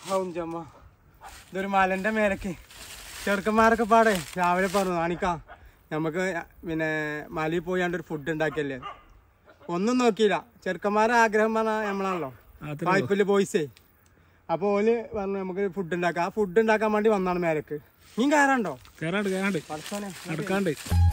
ഹൗഞ്ചമ്മ ഇതൊരു മലന്റെ മേലക്ക് ചെറുക്കന്മാരൊക്കെ പാടെ രാവിലെ പറഞ്ഞു കാണിക്കാം നമുക്ക് പിന്നെ മലയിൽ പോയാണ്ട് ഒരു ഫുഡ് ഉണ്ടാക്കിയല്ലേ ഒന്നും നോക്കിയില്ല ചെറുക്കന്മാരെ ആഗ്രഹം പറഞ്ഞാൽ നമ്മളാണല്ലോ പൈപ്പില് ബോയ്സേ അപ്പോൾ ഓല് പറഞ്ഞു നമുക്ക് ഫുഡ് ഉണ്ടാക്കാം ആ ഫുഡ് ഉണ്ടാക്കാൻ വേണ്ടി വന്നാണ് മേലക്ക് നീ കയറാണ്ടോ കേറാണ്ട് കേറാണ്ട് പഠിച്ചോനെ നടക്കാണ്ട്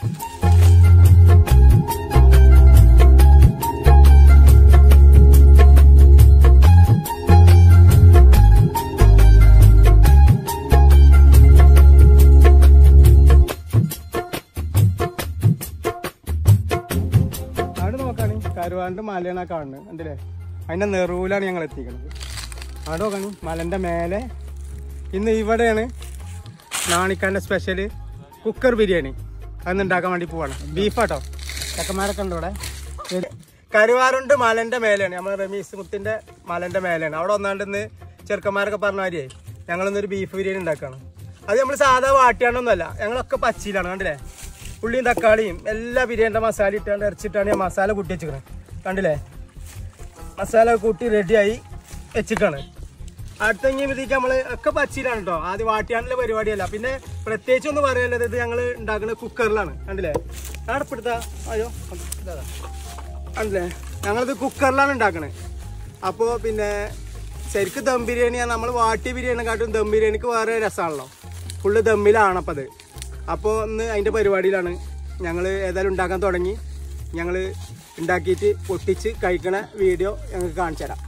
അവിടെ നോക്കാണ് കരുവാണ്ട് മലയാണ് ആ കാണുന്നത് കണ്ടില്ലേ അതിന്റെ നെറുവിലാണ് ഞങ്ങൾ എത്തിക്കുന്നത് അവിടെ നോക്കാണ് മലന്റെ മേലെ ഇന്ന് ഇവിടെയാണ് നാണിക്കാന്റെ സ്പെഷ്യല് കുക്കർ ബിരിയാണി അന്ന് ഉണ്ടാക്കാൻ വേണ്ടി പോവാണ് ബീഫാട്ടോ ചക്കന്മാരൊക്കെ ഉണ്ട് ഇവിടെ കരുവാറുണ്ട് മലന്റെ മേലെയാണ് നമ്മൾ റമീസ് മുത്തിന്റെ മലന്റെ മേലെയാണ് അവിടെ ഒന്നാണ്ട് ഇന്ന് ചെറുക്കന്മാരൊക്കെ പറഞ്ഞ മാതിരിയേ ഞങ്ങളിന്നൊരു ബീഫ് ബിരിയാണി ഉണ്ടാക്കുകയാണ് അത് നമ്മൾ സാധാ വാട്ടിയാണൊന്നുമല്ല ഞങ്ങളൊക്കെ പച്ചിയിലാണ് കണ്ടില്ലേ ഉള്ളിയും തക്കാളിയും എല്ലാ ബിരിയാണിയുടെ മസാല ഇട്ടാണ്ട് ഇറച്ചിട്ടാണ് ഞാൻ മസാല കൂട്ടി വെച്ചിരിക്കണത് കണ്ടില്ലേ മസാല കൂട്ടി റെഡിയായി വെച്ചിക്കാണ് അടുത്ത കഴിഞ്ഞപ്പോഴത്തേക്ക് നമ്മള് ഒക്കെ പച്ചിയിലാണ് കേട്ടോ ആദ്യം വാട്ടിയാനുള്ള പരിപാടിയല്ല പിന്നെ പ്രത്യേകിച്ച് ഒന്ന് പറയാനുള്ളത് ഇത് ഞങ്ങൾ ഉണ്ടാക്കുന്നത് കുക്കറിലാണ് കണ്ടില്ലേ അടുപ്പെടുത്ത അയ്യോ ഇതാ കണ്ടില്ലേ ഞങ്ങളിത് കുക്കറിലാണ് ഉണ്ടാക്കണത് അപ്പോൾ പിന്നെ ശരിക്കും ദം ബിരിയാണിയാണ് നമ്മൾ വാട്ടി ബിരിയാണിനെക്കാട്ടും ദം ബിരിയാണിക്ക് വേറെ രസമാണല്ലോ ഫുള്ള് ദമ്മിലാണ് അപ്പം അത് അപ്പോൾ ഇന്ന് അതിൻ്റെ പരിപാടിയിലാണ് ഞങ്ങൾ ഏതായാലും ഉണ്ടാക്കാൻ തുടങ്ങി ഞങ്ങൾ ഉണ്ടാക്കിയിട്ട് പൊട്ടിച്ച് കഴിക്കണ വീഡിയോ ഞങ്ങൾക്ക് കാണിച്ചു തരാം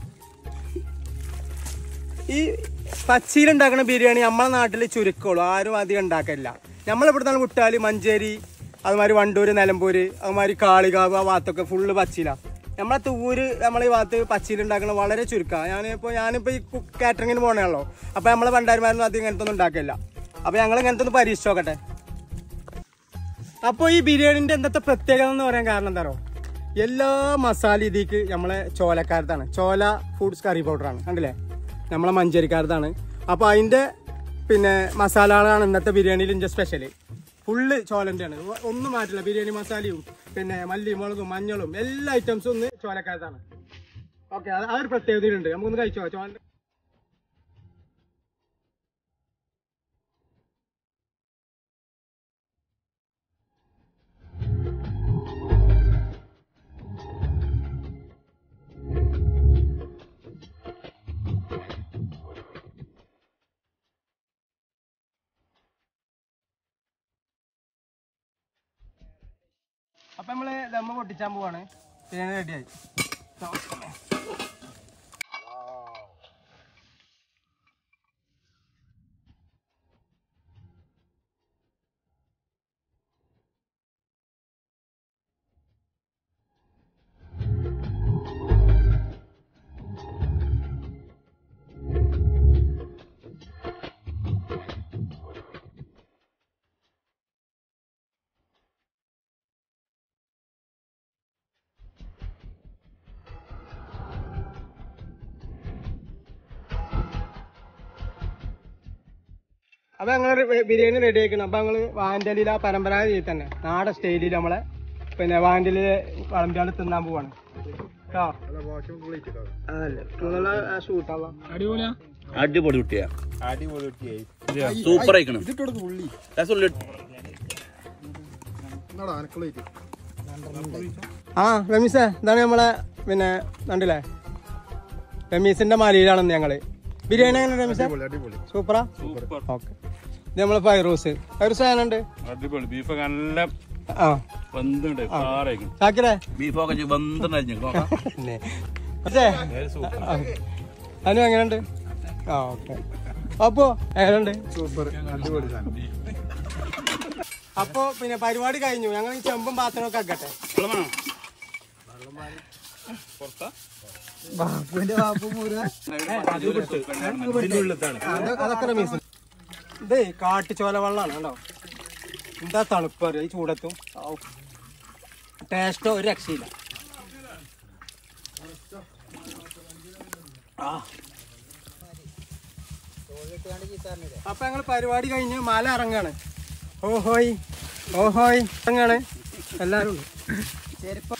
ഈ പച്ചയിൽ ഉണ്ടാക്കുന്ന ബിരിയാണി നമ്മളെ നാട്ടിൽ ചുരുക്കമുള്ളൂ ആരും അധികം ഉണ്ടാക്കില്ല നമ്മളിവിടുന്ന് വിട്ടാൽ മഞ്ചേരി അതുമാതിരി വണ്ടൂര് നിലമ്പൂര് അതുമാതിരി കാളികാവ് ആ ഭാഗത്തൊക്കെ ഫുള്ള് പച്ചിയിലാണ് നമ്മളെ തൂര് നമ്മളെ ഈ ഭാഗത്ത് പച്ചിയിൽ ഉണ്ടാക്കുന്ന വളരെ ചുരുക്കമാണ് ഞാനിപ്പോൾ ഞാനിപ്പോൾ ഈ കാറ്ററിങ്ങിന് പോകണല്ലോ അപ്പോൾ നമ്മളെ പണ്ടാരിമാരൊന്നും അധികം ഇങ്ങനത്തെ ഒന്നും ഉണ്ടാക്കില്ല അപ്പോൾ ഞങ്ങൾ ഇങ്ങനത്തെ ഒന്ന് പരീക്ഷിച്ച് നോക്കട്ടെ അപ്പോൾ ഈ ബിരിയാണിന്റെ എന്തൊക്കെ പ്രത്യേകത എന്ന് പറയാൻ കാരണം എന്താ പറയുക എല്ലാ മസാല ഇതിക്ക് നമ്മളെ ചോലക്കാരത്താണ് ചോല ഫുഡ്സ് കറി പൗഡറാണ് കണ്ടില്ലേ നമ്മളെ മഞ്ചേരിക്കാരത്താണ് അപ്പോൾ അതിന്റെ പിന്നെ മസാലകളാണ് ഇന്നത്തെ ബിരിയാണിയിൽ ഇന്റെ സ്പെഷ്യല് ഫുള്ള് ചോലന്റെ ആണ് ഒന്നും മാറ്റില്ല ബിരിയാണി മസാലയും പിന്നെ മല്ലി മുളകും മഞ്ഞളും എല്ലാ ഐറ്റംസും ഒന്ന് ചോലക്കാരത്താണ് ഓക്കെ അത് ആ ഒരു പ്രത്യേകതയുണ്ട് നമുക്കൊന്ന് കഴിച്ചോ ചോല അപ്പൊ നമ്മള് ദമ്മ പൊട്ടിച്ചാൻ പോവാണ് ബിരിയാണി റെഡിയായി അപ്പൊ ഞങ്ങള് ബിരിയാണി റെഡി ആക്കണം അപ്പൊ ഞങ്ങള് വാൻഡലിൽ ആ പരമ്പരാഗത രീതിയിൽ തന്നെ നാടൻ സ്റ്റൈലിൽ നമ്മളെ പിന്നെ വാൻഡലില് വളമ്പിയാള് തിന്നാൻ പോവാണ് കേട്ടോ അതല്ലേ നിങ്ങളെ ഷൂട്ടാവാം അടിപൊളിയാ അടിപൊളി കുട്ടിയാ സൂപ്പർ ആയിക്കണം രസമുള്ള ആ റമീസേ ഇതാണ് നമ്മളെ പിന്നെ കണ്ടില്ലേ റമീസിന്റെ മലയിലാണെന്ന് ഞങ്ങള് ബിരിയാണി എങ്ങനെ റമീസേ സൂപ്പറാ ഓക്കെ ഇത് നമ്മളെ ഫൈറൂസ് ഫൈറൂസ് എങ്ങനെയുണ്ട് അടിപൊളി ബീഫ് നല്ല ആ ബന്ധുണ്ട് സാറായിരിക്കും ചാക്കിരേ ബീഫൊക്കെ വന്നിട്ടുണ്ടായിരുന്നു പിന്നെ പക്ഷേ അനു എങ്ങനെയുണ്ട് ആ ഓക്കെ അപ്പോ എങ്ങനെയുണ്ട് സൂപ്പർ അടിപൊളി അപ്പോ പിന്നെ പരിപാടി കഴിഞ്ഞു ഞങ്ങൾ ഈ ചെമ്പും പാത്രമൊക്കെ ആക്കട്ടെ അത് അതൊക്കെ റമീസ് ഇതേ കാട്ടുചോല വെള്ളമാണ് കേട്ടോ എന്താ തണുപ്പ് അറിയോ ഈ ചൂടത്തും ടേസ്റ്റോ ഒരു രക്ഷയില്ല ആ. അപ്പൊ ഞങ്ങൾ പരിപാടി കഴിഞ്ഞ് മല ഇറങ്ങാണ് ഓഹോയ് ഓഹോയ് ഇറങ്ങാണ് എല്ലാരും ഉണ്ട് ചെരുപ്പ്